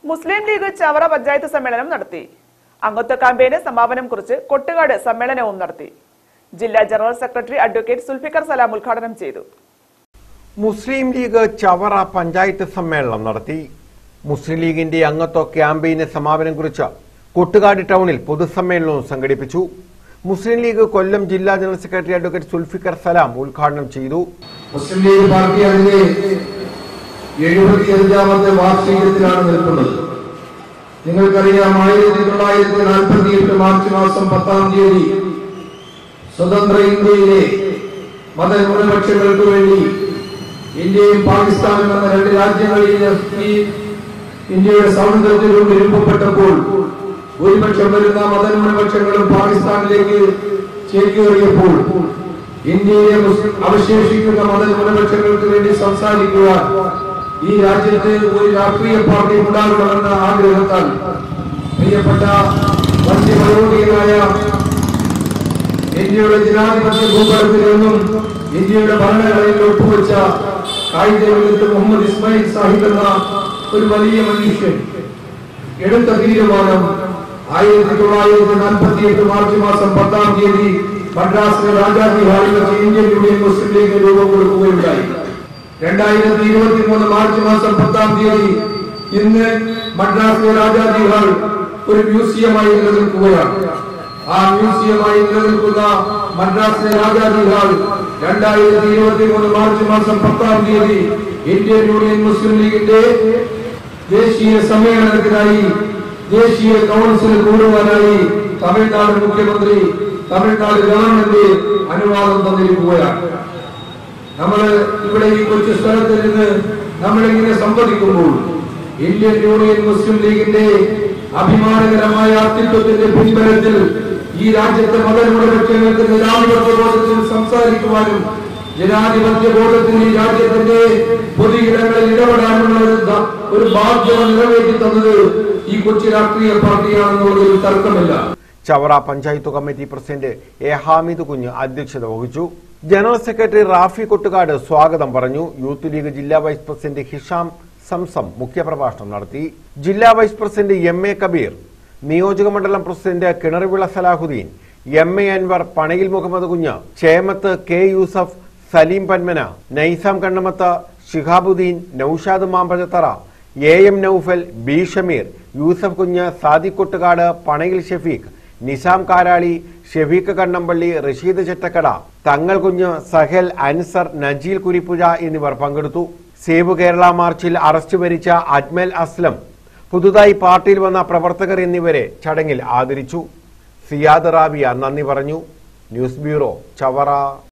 മുസ്ലിം league Chavara panchayat സമ്മേളനം നടത്തി അംഗത്വ ക്യാമ്പയിന് സമാപനം കുറിച്ച് കൊട്ടുകാട് സമ്മേളനവും നടത്തി ജില്ലാ general secretary advocate Sulfikar Salam ഉദ്ഘാടനം ചെയ്തു മുസ്ലിം ലീഗ് ചവറ പഞ്ചായത്ത് സമ്മേളനം നടത്തി മുസ്ലിം ലീഗിന്റെ അംഗത്വ ക്യാമ്പയിന് സമാപനം കുറിച്ച് കൊട്ടുകാട് ടൗണിൽ പൊതുസമ്മേളനവും സംഘടിപ്പിച്ചു മുസ്ലിം ലീഗ് കൊല്ലം ജില്ലാ general secretary advocate Sulfikar Salam ഉദ്ഘാടനം ചെയ്തു മുസ്ലിം ലീഗ് പാർട്ടി അതിന്റെ എഴുപത്തിയഞ്ചാമത്തെ വാർഷികത്തിലാണ് നിൽക്കുന്നത് നിങ്ങൾക്കറിയാം ആയിരത്തി തൊള്ളായിരത്തി നാൽപ്പത്തി എട്ട് മാർച്ച് മാസം പത്താം തീയതി സ്വതന്ത്ര ഇന്ത്യയിലെ മതന്യൂനപക്ഷങ്ങൾക്ക് വേണ്ടി ഇന്ത്യയും പാകിസ്ഥാനും എന്ന രണ്ട് രാജ്യങ്ങളിൽ ഈ ഇന്ത്യയുടെ സ്വാതന്ത്ര്യത്തിലും വിരുമ്പപ്പെട്ടപ്പോൾ ഭൂരിപക്ഷം വരുന്ന മതന്യൂനപക്ഷങ്ങളും പാകിസ്ഥാനിലേക്ക് ചേക്കേറിയപ്പോൾ ഇന്ത്യയിലെ മുസ്ലിം അവശേഷിക്കുന്ന മതന്യൂനപക്ഷങ്ങൾക്ക് വേണ്ടി സംസാരിക്കുവാൻ ഈ രാജ്യത്ത് ഒരു രാഷ്ട്രീയ പാർട്ടി ഉണ്ടാകണമെന്ന ആഗ്രഹത്താൽ പ്രിയപ്പെട്ട വന്യമയോഗ്യനായ ഇന്ത്യയുടെ ജനാധിപത്യ ഭൂപടത്തിൽ നിന്നും ഇന്ത്യയുടെ ഭരണഘടനയിൽ ഒപ്പുവെച്ച കായിക മുഹമ്മദ് ഇസ്മായിൽ സാഹിബ് എന്ന ഒരു വലിയ മനുഷ്യൻ എടുത്ത തീരുമാനം ആയിരത്തി തൊള്ളായിരത്തി നാൽപ്പത്തി എട്ട് മാർച്ച് മാസം പത്താം തീയതി മദ്രാസിലെ രാജാജി ഹാളിൽ വെച്ച് ഇന്ത്യൻ യൂണിയൻ മുസ്ലിം ലീഗ് രൂപം കൊടുക്കുകയുണ്ടായി രണ്ടായിരത്തി ഇരുപത്തി മൂന്ന് മാർച്ച് മാസം പത്താം തീയതി ഇന്ന് മദ്രാസിലെ രാജാജി ഹാൾ ഒരു മ്യൂസിയമായി നിലനിൽക്കുകയാണ് ആ മ്യൂസിയമായി നിലനിൽക്കുന്ന മദ്രാസിലെ രാജാജി ഹാൾ രണ്ടായിരത്തി ഇരുപത്തി മൂന്ന് മാർച്ച് മാസം പത്താം തീയതി ഇന്ത്യൻ യൂണിയൻ മുസ്ലിം ലീഗിന്റെ ദേശീയ സമ്മേളനത്തിനായി ദേശീയ കൗൺസിൽ കൂടുവാനായി തമിഴ്നാട് മുഖ്യമന്ത്രി തമിഴ്നാട് ഗവൺമെന്റ് അനുവാദം തന്നിരിക്കുകയാണ് നമ്മൾ ഇവിടെ ഈ കൊച്ചു സ്ഥലത്ത് നിന്ന് നമ്മളിങ്ങനെ സംവദിക്കുമ്പോൾ ഇന്ത്യൻ യൂണിയൻ മുസ്ലിം ലീഗിന്റെ അഭിമാനകരമായ അസ്തിത്വത്തിന്റെ പിൻബലത്തിൽ ഈ രാജ്യത്തെ മതന്യൂനപക്ഷങ്ങൾക്ക് ജനാധിപത്യ ബോധത്തിൽ സംസാരിക്കുവാനും ജനാധിപത്യ ബോധത്തിൽ ഈ രാജ്യത്തിന്റെ പൊതുയിടങ്ങളിൽ ഇടപെടാനുള്ള ഒരു ദ- ഒരു ബാധ്യത നിറവേറ്റി തന്നത് ഈ കൊച്ചു രാഷ്ട്രീയ പാർട്ടിയാണെന്നുള്ളതിൽ തർക്കമില്ല Chavara panchayat committee president A Hamid Kunju അധ്യക്ഷത വഹിച്ചു ജനറൽ സെക്രട്ടറി റാഫി കൊട്ടുകാട് സ്വാഗതം പറഞ്ഞു യൂത്ത് ലീഗ് ജില്ലാ വൈസ് പ്രസിഡന്റ് ഹിഷാം സംസം മുഖ്യപ്രഭാഷണം നടത്തി ജില്ലാ vice president M A Kabeer നിയോജക മണ്ഡലം president Kinaruvila Salahuddin M A Anwar Panayil Muhammad Kunju Chemmath K Yusuf Saleem Panmana Naizam Kannamath Shihabuddin Naushad Mampazhathara A M Naufal B Shameer Yusuf Kunju Sadiq Kottukad പണയിൽ Shefeeq Nizam കാരാളി Shefeeq Kannampally Rasheed ചെറ്റക്കട തങ്ങൾ കുഞ്ഞ് സഹൽ അൻസർ നജീൽ കുരിപ്പുഴ എന്നിവർ പങ്കെടുത്തു സേവ് കേരള മാർച്ചിൽ അറസ്റ്റ് വരിച്ച അജ്മൽ അസ്ലം പുതുതായി പാർട്ടിയിൽ വന്ന പ്രവർത്തകർ എന്നിവരെ ചടങ്ങിൽ ആദരിച്ചു സിയാദ് റാബിയ നന്ദി പറഞ്ഞു ന്യൂസ് ബ്യൂറോ ചവറ